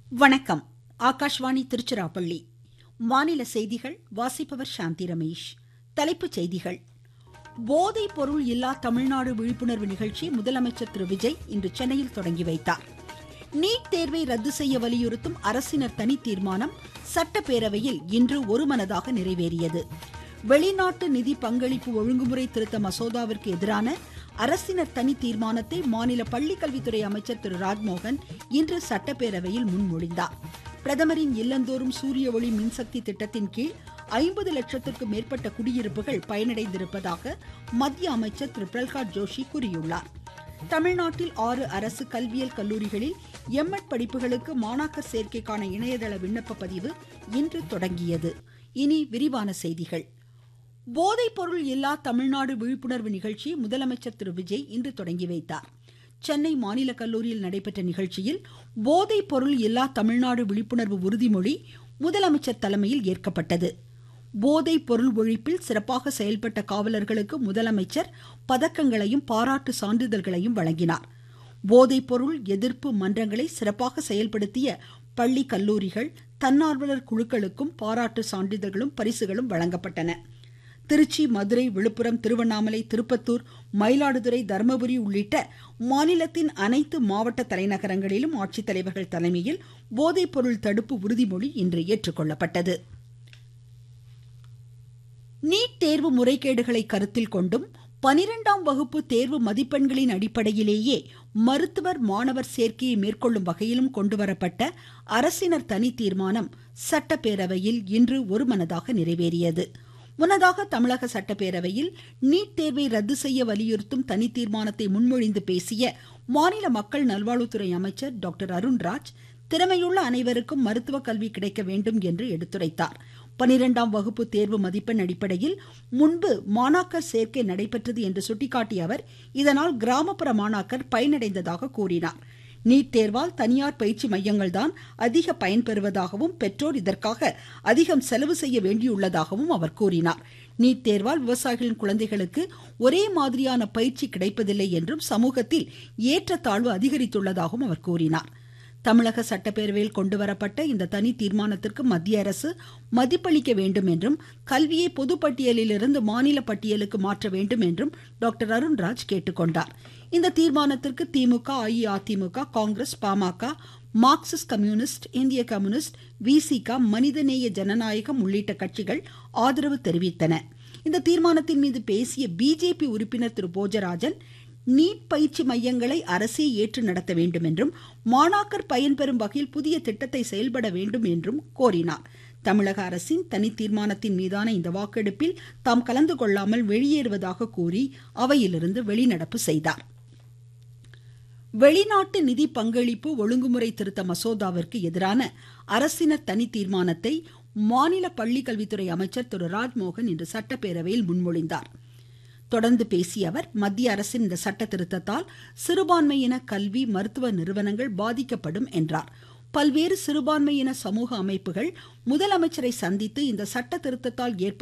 வணக்கம் ஆகாஷ்வாணி திருச்சிராப்பள்ளி மாநில செய்திகள் வாசிப்பவர் சாந்தி ரமேஷ் தலைப்புச் செய்திகள் போதைப் பொருள் இல்லா தமிழ்நாடு விழிப்புணர்வு நிகழ்ச்சி முதலமைச்சர் திரு விஜய் இன்று சென்னையில் தொடங்கி வைத்தார் நீட் தேர்வை ரத்து செய்ய வலியுறுத்தும் அரசினர் தனி தீர்மானம் சட்டப்பேரவையில் இன்று ஒருமனதாக நிறைவேறியது வெளிநாட்டு நிதி பங்களிப்பு ஒழுங்குமுறை திருத்த மசோதாவிற்கு எதிரான அரசினர் தனி தீர்மானத்தை மாநில பள்ளிக்கல்வித்துறை அமைச்சர் திரு ராஜ்மோகன் இன்று சட்டப்பேரவையில் முன்மொழிந்தார் பிரதமரின் இல்லந்தோறும் சூரிய ஒளி மின்சக்தி திட்டத்தின் கீழ் ஐம்பது லட்சத்திற்கும் மேற்பட்ட குடியிருப்புகள் பயனடைந்திருப்பதாக மத்திய அமைச்சர் திரு பிரல்காத் ஜோஷி கூறியுள்ளார் தமிழ்நாட்டில் ஆறு அரசு கல்வியியல் கல்லூரிகளில் எம்எட் படிப்புகளுக்கு மாணாக்கர் சேர்க்கைக்கான இணையதள விண்ணப்ப பதிவு இன்று தொடங்கியது இனி விரிவான செய்திகள் போதைப் பொருள் இல்லா தமிழ்நாடு விழிப்புணர்வு நிகழ்ச்சியை முதலமைச்சர் திரு விஜய் இன்று தொடங்கி வைத்தார் சென்னை மாநில கல்லூரியில் நடைபெற்ற நிகழ்ச்சியில் போதைப் பொருள் இல்லா தமிழ்நாடு விழிப்புணர்வு உறுதிமொழி முதலமைச்சர் தலைமையில் ஏற்கப்பட்டது போதைப் பொருள் ஒழிப்பில் சிறப்பாக செயல்பட்ட காவலர்களுக்கு முதலமைச்சர் பதக்கங்களையும் பாராட்டு சான்றிதழ்களையும் வழங்கினார் போதைப் பொருள் எதிர்ப்பு மன்றங்களை சிறப்பாக செயல்படுத்திய பள்ளி கல்லூரிகள் தன்னார்வலர் குழுக்களுக்கும் பாராட்டு சான்றிதழ்களும் பரிசுகளும் வழங்கப்பட்டன திருச்சி மதுரை விழுப்புரம் திருவண்ணாமலை திருப்பத்தூர் மயிலாடுதுறை தருமபுரி உள்ளிட்ட மாநிலத்தின் அனைத்து மாவட்ட தலைநகரங்களிலும் ஆட்சித்தலைவர்கள் தலைமையில் போதைப் பொருள் தடுப்பு உறுதிமொழி இன்று ஏற்றுக்கொள்ளப்பட்டது நீட் தேர்வு முறைகேடுகளை கருத்தில் கொண்டும் பனிரெண்டாம் வகுப்பு தேர்வு மதிப்பெண்களின் அடிப்படையிலேயே மருத்துவர் மாணவர் சேர்க்கையை மேற்கொள்ளும் வகையிலும் கொண்டுவரப்பட்ட அரசினர் தனி தீர்மானம் சட்டப்பேரவையில் இன்று ஒருமனதாக நிறைவேறியது முன்னதாக தமிழக சட்டப்பேரவையில் நீட் தேர்வை ரத்து செய்ய வலியுறுத்தும் தனி தீர்மானத்தை முன்மொழிந்து பேசிய மாநில மக்கள் நல்வாழ்வுத்துறை அமைச்சர் டாக்டர் அருண்ராஜ் திறமையுள்ள அனைவருக்கும் மருத்துவ கல்வி கிடைக்க வேண்டும் என்று எடுத்துரைத்தார் பனிரெண்டாம் வகுப்பு தேர்வு மதிப்பெண் அடிப்படையில் முன்பு மாணாக்கர் சேர்க்கை நடைபெற்றது என்று சுட்டிக்காட்டிய அவர் இதனால் கிராமப்புற மாணாக்கர் பயனடைந்ததாக கூறினார் நீட் தேர்வால் தனியார் பயிற்சி மையங்கள் தான் அதிக பயன்பெறுவதாகவும் பெற்றோர் இதற்காக அதிகம் செலவு செய்ய வேண்டியுள்ளதாகவும் அவர் கூறினார் நீட் தேர்வால் விவசாயிகளின் குழந்தைகளுக்கு ஒரே மாதிரியான பயிற்சி கிடைப்பதில்லை என்றும் சமூகத்தில் ஏற்றத்தாழ்வு அதிகரித்துள்ளதாகவும் அவர் கூறினார் தமிழக சட்டப்பேரவையில் கொண்டுவரப்பட்ட இந்த தனி தீர்மானத்திற்கு மத்திய அரசு மதிப்பளிக்க வேண்டும் என்றும் கல்வியை பொதுப்பட்டியலிலிருந்து மாநில பட்டியலுக்கு மாற்ற வேண்டும் என்றும் டாக்டர் அருண்ராஜ் கேட்டுக்கொண்டார் இந்த தீர்மானத்திற்கு திமுக அஇஅதிமுக காங்கிரஸ் பாமக மார்க்சிஸ்ட் கம்யூனிஸ்ட் இந்திய கம்யூனிஸ்ட் விசிக மனிதநேய ஜனநாயகம் உள்ளிட்ட கட்சிகள் ஆதரவு தெரிவித்தன இந்த தீர்மானத்தின் மீது பேசிய பிஜேபி உறுப்பினர் திரு போஜராஜன் நீட் பயிற்சி மையங்களை அரசே ஏற்று நடத்த வேண்டும் என்றும் மாணாக்கர் பயன்பெறும் வகையில் புதிய திட்டத்தை செயல்பட வேண்டும் என்றும் கோரினார் தமிழக அரசின் தனி தீர்மானத்தின் மீதான இந்த வாக்கெடுப்பில் தாம் கலந்து கொள்ளாமல் வெளியேறுவதாக கூறி அவையிலிருந்து வெளிநடப்பு செய்தார் வெளிநாட்டு நிதி பங்களிப்பு ஒழுங்குமுறை திருத்த மசோதாவிற்கு எதிரான அரசினர் தனி தீர்மானத்தை மாநில பள்ளிக்கல்வித்துறை அமைச்சர் திரு ராஜ்மோகன் இன்று சட்டப்பேரவையில் முன்மொழிந்தார் தொடர்ந்து பேசிய அவர் மத்திய அரசின் இந்த சட்ட திருத்தத்தால் சிறுபான்மையின கல்வி மருத்துவ நிறுவனங்கள் பாதிக்கப்படும் என்றார் பல்வேறு சிறுபான்மையின சமூக அமைப்புகள் முதலமைச்சரை சந்தித்து இந்த சட்ட திருத்தத்தால் ஏற்படும்